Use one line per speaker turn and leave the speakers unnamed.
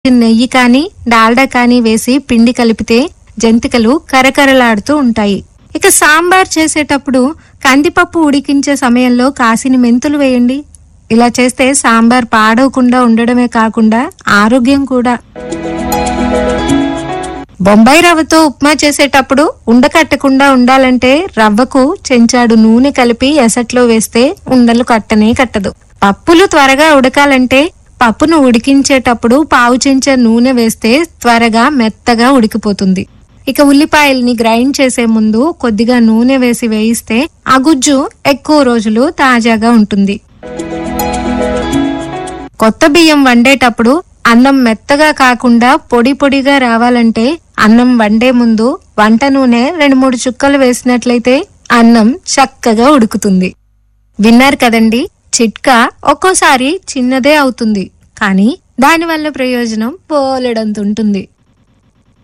నెయ్యి కానీ డాల్డా కానీ వేసి పిండి కలిపితే జంతికలు కరకరలాడుతూ ఉంటాయి ఇక సాంబార్ చేసేటప్పుడు కందిపప్పు ఉడికించే సమయంలో కాసిని మెంతులు వేయండి ఇలా చేస్తే సాంబార్ పాడవకుండా ఉండడమే కాకుండా ఆరోగ్యం కూడా బొంబాయి రవ్వతో ఉప్మా చేసేటప్పుడు ఉండకట్టకుండా ఉండాలంటే రవ్వకు చెంచాడు నూనె కలిపి ఎసట్లో వేస్తే ఉండలు కట్టనే కట్టదు పప్పులు త్వరగా ఉడకాలంటే పప్పును ఉడికించేటప్పుడు పావు చెంచా నూనె వేస్తే త్వరగా మెత్తగా ఉడికిపోతుంది ఇక ఉల్లిపాయల్ని గ్రైండ్ చేసే ముందు కొద్దిగా నూనె వేసి వేయిస్తే ఆ గుజ్జు ఎక్కువ రోజులు తాజాగా ఉంటుంది కొత్త బియ్యం వండేటప్పుడు అన్నం మెత్తగా కాకుండా పొడి పొడిగా రావాలంటే అన్నం వండే ముందు వంట నూనె రెండు మూడు చుక్కలు వేసినట్లయితే అన్నం చక్కగా ఉడుకుతుంది విన్నారు కదండి చిట్కా ఒక్కోసారి చిన్నదే అవుతుంది కానీ దానివల్ల ప్రయోజనం బోలెడంత ఉంటుంది